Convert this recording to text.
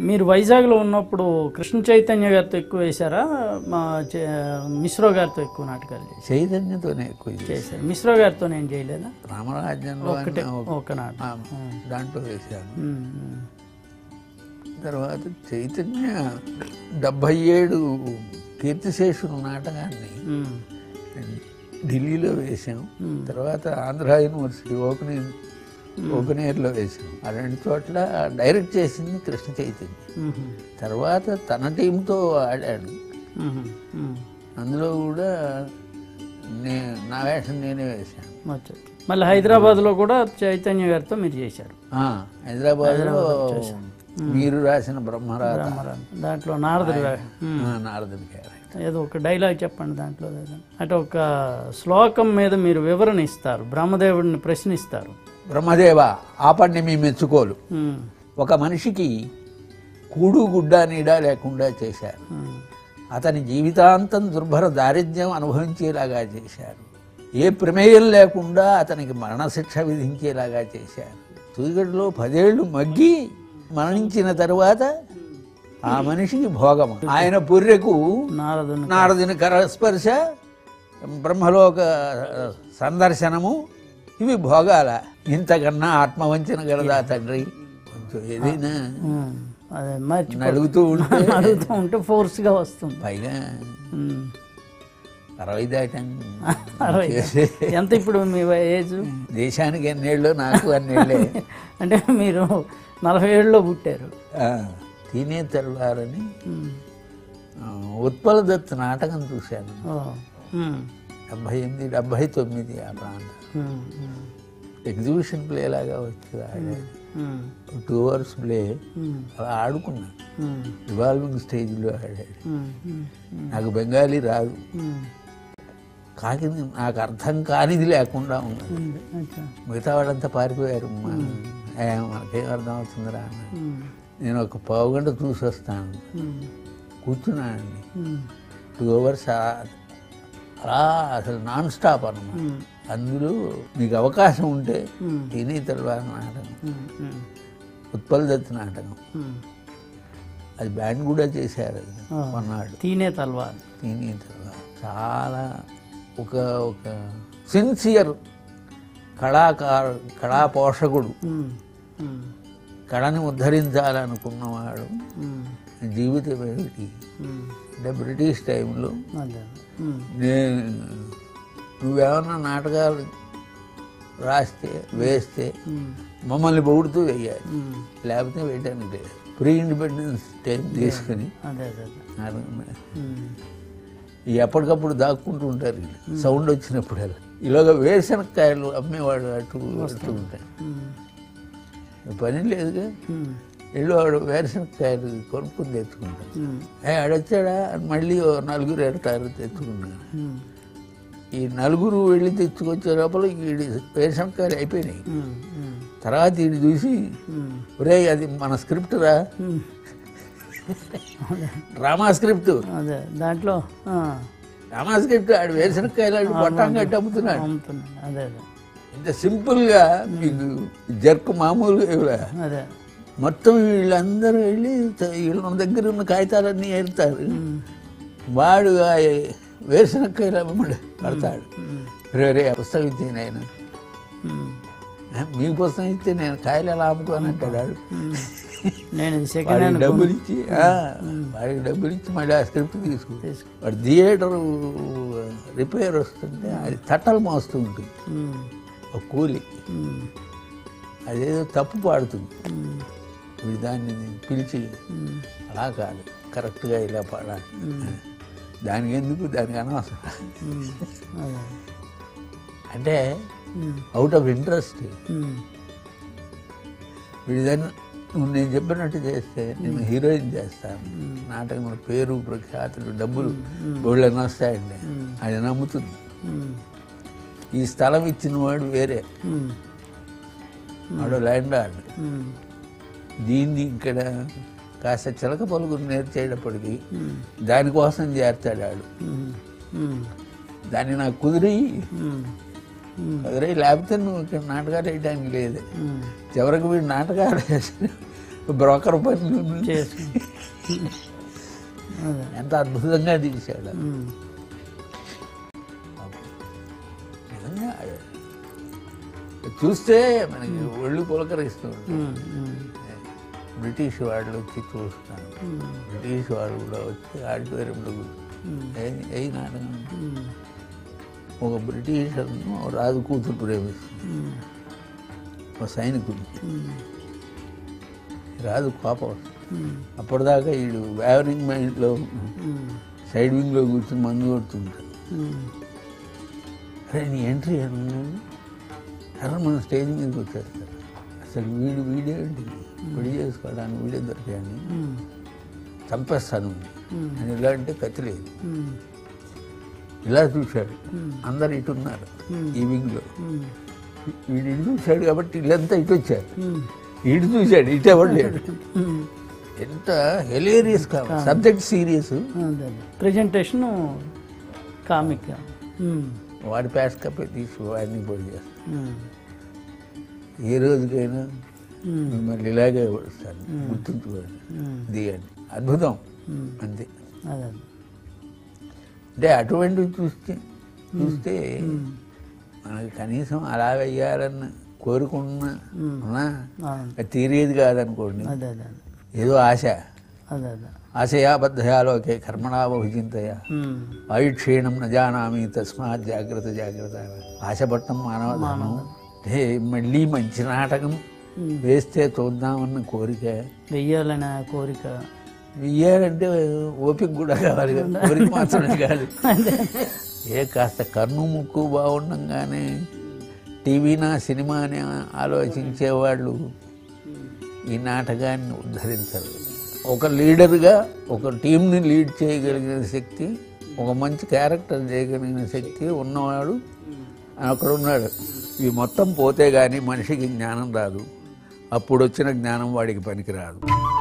మీరు వైజాగ్లో ఉన్నప్పుడు కృష్ణ చైతన్య గారితో ఎక్కువ వేశారా మా చే- మిశ్రో గారితో ఎక్కువ నాటకాలు చేశారు చైతన్యతోనే ఎక్కువ ఇది. చేశారు మిశ్రో గారితో నేను చేయలేదా రామరాజ్యంలో ఒకటే అన్న ఒక- ఒక నాటకం ఆ, దాంట్లో వేశాను ఉమ్, ఉమ్. తర్వాత చైతన్య డెబ్భై ఏడు కీర్తిశేషుడు నాటకాన్ని ఉమ్, ఢిల్లీలో వేశాం తర్వాత ఆంధ్ర యూనివర్సిటీ ఓపెనింగ్ ఓపెన్ ఎయిర్లో వేశాం ఆ రెండు చోట్ల డైరెక్ట్ చేసింది కృష్ణ చైతన్య ఉమ్, తర్వాత తన టీంతో ఆడాడు ఉమ్, ఉమ్. అందులో కూడా నే నా వేషం నేనే వేశాను అచ్చా. మళ్ళీ హైదరాబాద్లో కూడా చైతన్య గారితో మీరు చేశారు ఆ, హైదరాబాద్లో మీరు రాసిన బ్రహ్మరాధ రామారావు. దాంట్లో నారదుడు రా- ఉమ్. ఆ, నారదుని క్యారెక్టర్ ఏదో ఒక డైలాగ్ చెప్పండి దాంట్లో ఏదైనా. అంటే ఒక శ్లోకం మీద మీరు వివరణ ఇస్తారు బ్రహ్మదేవుడిని ప్రశ్నిస్తారు బ్రహ్మదేవ ఆపండి మీ మెచ్చుకోలు ఉమ్, ఒక మనిషికి కూడు గుడ్డ నీడ లేకుండా చేశారు ఉమ్, అతని జీవితాంతం దుర్భర దారిద్ర్యం అనుభవించేలాగా చేశారు ఏ ప్రమేయం లేకుండా అతనికి మరణశిక్ష విధించేలాగా చేశారు సూర్యుడిలో పదేళ్లు మగ్గి మరణించిన తరువాత ఆ మనిషికి భోగం ఆయన పుర్రెకు నారదుని నారదుని కరస్పర్శ బ్రహ్మలోక సందర్శనము ఇవి భోగాల ఇంతకన్నా ఆత్మవంచన గలదా తండ్రి కొంచెం ఏదైనా ఉమ్, అదే మర్చి అడుగుతూ ఉంటే అడుగుతూ ఉంటే ఫోర్స్గా వస్తుంది పైగా ఉమ్, అరవై దాటాం అరవై ఎంత ఇప్పుడు మీ ఏజ్ దేశానికి ఎన్నేళ్ళు నాకు అన్నేళ్ళే అంటే మీరు నలభై ఏళ్ళలో పుట్టారు ఆ, తినే తెల్లారని ఉమ్, ఆ, ఉత్పల దత్ నాటకం చూశాను ఓ, ఉమ్, డెబ్భై ఎనిమిది డెబ్భై తొమ్మిది ఆ ప్రాంతం ఉమ్, ఉమ్, ఎగ్జిబిషన్ ప్లే లాగా వచ్చి ఆడాడు um, two hours play um, అలా ఆడుకున్నాను ఉమ్, రివాల్వింగ్ స్టేజ్లో ఆడాడు ఉమ్, ఉమ్, నాకు బెంగాలీ రాదు ఉమ్, కాకి నాకు అర్థం కానిది లేకుండా ఉన్నది ఉంది. అచ్చా. మిగతా వాళ్ళంతా పారిపోయారు మా- ఏ, మనకేం అర్థం అవుతుందిరా అన్నాడు. ఉమ్, నేను ఒక పావు గంట చూసి వస్తాను ఉమ్, కూర్చున్నానండి ఉమ్, టూ అవర్స్ అలా అసలు నాన్ స్టాప్ అన్నమాట ఉమ్, అందులో మీకు అవకాశం ఉంటే ఉమ్, తినే తర్వాత నాటకం ఉమ్, ఉమ్, ఉత్పల్ దత్ నాటకం ఉమ్. అది బ్యాండ్ కూడా చేశారు అది ఆ. కొన్నాడు తీనే తల్వార్ తినే తర్వాత చాలా ఒక ఒక సిన్సియర్ కళాకారు కళా పోషకుడు ఉమ్, ఉమ్, కళని ఉద్ధరించాలనుకున్నవాడు ఉమ్, జీవితం ఏమిటి ఉమ్, అంటే బ్రిటిష్ టైంలో అదే ఉమ్, నేను నువ్వేమన్నా నాటకాలు రాస్తే వేస్తే ఉమ్, మమ్మల్ని పొగుడుతూ వెయ్యాలి ఉమ్, లేకపోతే వేయడానికి లేదు ప్రీ ఇండిపెండెన్స్ టైం తీసుకుని అదే అదే అదే. నాటకం ఉమ్, ఈ ఎప్పటికప్పుడు దాక్కుంటూ ఉంటారు వీళ్ళు. సౌండ్ వచ్చినప్పుడు ఇలాగ వేరుశనక్కాయలు అమ్మేవాడు అటు వస్తూ ఉంటాయి ఉమ్, పని లేదుగా ఉమ్, ఇల్లు వాడు వేరుశనక్కాయలు కొనుక్కుని తెచ్చుకుంటాడు ఉమ్, ఏ ఆడొచ్చాడా అని మళ్ళీ ఓ నలుగురు ఎడతారు తెచ్చుకుంటాడు ఉమ్, ఈ నలుగురు వెళ్ళి తెచ్చుకొచ్చే లోపల వీడి వేరుశనక్కాయలు అయిపోయినాయి ఉమ్, ఉమ్, తర్వాత వీడు చూసి ఉమ్, ఒరే అది మన స్క్రిప్ట్ రా ఉమ్. డ్రామా స్క్రిప్ట్ అదే దాంట్లో ఆ, డ్రామా స్క్రిప్ట్ ఆడు వేరుశనక్కాయలు ఆడు పొట్టం కట్టి అమ్ముతున్నాడు అమ్ముతున్నాను అదే అదే ఇంత సింపుల్గా మీకు జర్కు మామూలుగా ఇవ్వలే. అదే మొత్తం వీళ్ళందరూ వెళ్ళి త- వీళ్ళ దగ్గర ఉన్న కాగితాలన్నీ ఏరుతారు ఉమ్, వాడు ఆ వేరుశనక్కాయలు అమ్మడు పడతాడు ఉమ్, రే రే ఆ పుస్తకం ఇచ్చి నేను ఉమ్, మీ పుస్తకం ఇస్తే నేను కాయలు ఎలా అమ్ముతాను అంటాడు వాడు. ఉమ్. నేను ఇది సెకండ్ వాడికి హ్యాండ్ డబ్బులు ఇచ్చి ఆ, వాడికి డబ్బులు ఇచ్చి మళ్ళీ ఆ స్క్రిప్ట్ తీసుకుంటాడు తీసుకో వాడు థియేటర్ రిపేర్ వస్తుంటే అది తట్టలు మోస్తూ ఉంటుంది ఉమ్, ఒక కూలి ఉమ్, అదేదో తప్పు పాడుతుంది ఉమ్, వీడు దాన్ని పిలిచి ఉమ్, అలా కాదు కరెక్ట్గా ఇలా పాడాలి దానికి ఎందుకు దానికి అనవసరం ఉమ్, అదే అంటే um, out of interest um, వీడి దాన్ని నువ్వు నేను చెప్పినట్టు చేస్తే నేను హీరోయిన్ చేస్తాను నాటకంలో పేరు ప్రఖ్యాతులు డబ్బులు బోళ్ళని వస్తాయండి అది నమ్ముతుంది ఉమ్, ఈ స్థలం ఇచ్చిన వాడు వేరే ఉమ్, వాడు ల్యాండ్ ఆర్డ్ ఉమ్, దీన్ని ఇక్కడ కాస్త చిలక పలుకులు నేర్చేటప్పటికి ఉమ్, దానికోసం చేస్తాడు ఆడు ఉమ్, ఉమ్, దాన్ని నాకు కుదిరి ఉమ్, ఉమ్, కుదిరి లేకపోతే నువ్వు ఇక్కడ నాటకాలు వేయడానికి లేదు ఉమ్, చివరికి వీడు నాటకాలు వేసి బ్రోకర్ పనులు చేసుకుని అదే ఎంత అద్భుతంగా తీశాడు ఉమ్. నిజంగా చూస్తే మనకి ఒళ్ళు పులకరిస్తుంది ఉమ్, ఉమ్, బ్రిటిష్ వాళ్ళు వచ్చి చూస్తాను ఉమ్, బ్రిటిష్ వాళ్ళు కూడా వచ్చి ఆడిటోరియంలో కూర్చుని ఏ- ఏ నాటకం ఉమ్, ఒక బ్రిటిషర్ను ఒక రాజు కూతురు ప్రేమిస్తుంది ఉమ్, ఒక సైనికుడిని ఉమ్, రాజు కోపం వస్తుంది ఉమ్, అప్పటిదాకా వీడు వ్యావరింగ్ మైండ్లో ఉమ్, సైడ్ వింగ్లో కూర్చొని మందు కొడుతుంటాడు ఉమ్, అరే నీ ఎంట్రీ అన్నాడు అరే మన స్టేజ్ మీదకి వచ్చేస్తారు అసలు వీడు వీడేంటి విడి చేసుకోవడానికి వీడే దొరికాయని ఉమ్, చంపేస్తాను ఉమ్, అని ఇలా అంటే కత్తి లేదు ఉమ్, ఇలా చూశాడు అందరు ఇటు ఉన్నారు ఈ వింగ్లో ఉమ్, వీడు ఇటు చూశాడు కాబట్టి వీళ్ళంతా ఇటు వచ్చారు ఉమ్, ఇటు చూశాడు ఇటు ఎవరు లేడు ఉమ్. ఎంత హెలేరియస్ కావాలి సబ్జెక్ట్ సీరియస్ అదే ప్రజెంటేషన్ కామిక్ వాడి ప్యాస్ కప్పే తీసి వాడిని పొడి చేస్తాను ఏ రోజుకైనా మిమ్మల్ని ఇలాగే వస్తాను గుర్తుంచుకోండి దిగండి అద్భుతం అంతే అదే అంటే అటువంటివి చూస్తే చూస్తే మనకి కనీసం అలా వెయ్యాలన్న కోరుకున్న ఉన్నా అవును. అది తీరేది కాదనుకోండి అదే అదే ఏదో ఆశ అదే అదే ఆశయాబద్ధయాలోకే కర్మణా బహుచింతయ ఉమ్, ఆయుక్షీణం నజానామి తస్మాత్ జాగ్రత్త జాగ్రత్త ఆశపట్టం మానవ ధర్మం అంటే మళ్ళీ మంచి నాటకం వేస్తే చూద్దామన్న కోరిక వెయ్యాలనే కోరిక వెయ్యాలంటే ఓపిక కూడా కావాలి కదా కోరిక మాత్రమే కాదు ఏ కాస్త కన్ను ముక్కు బాగుండంగానే టీవీనా సినిమాని ఆలోచించేవాళ్ళు ఈ నాటకాన్ని ఉద్ధరించరు ఒక లీడర్గా ఒక టీంని లీడ్ చేయగలిగిన శక్తి ఒక మంచి క్యారెక్టర్ చేయగలిగిన శక్తి ఉన్నవాడు అక్కడ ఉన్నాడు ఇవి మొత్తం పోతే కానీ మనిషికి జ్ఞానం రాదు అప్పుడు వచ్చిన జ్ఞానం వాడికి పనికిరాదు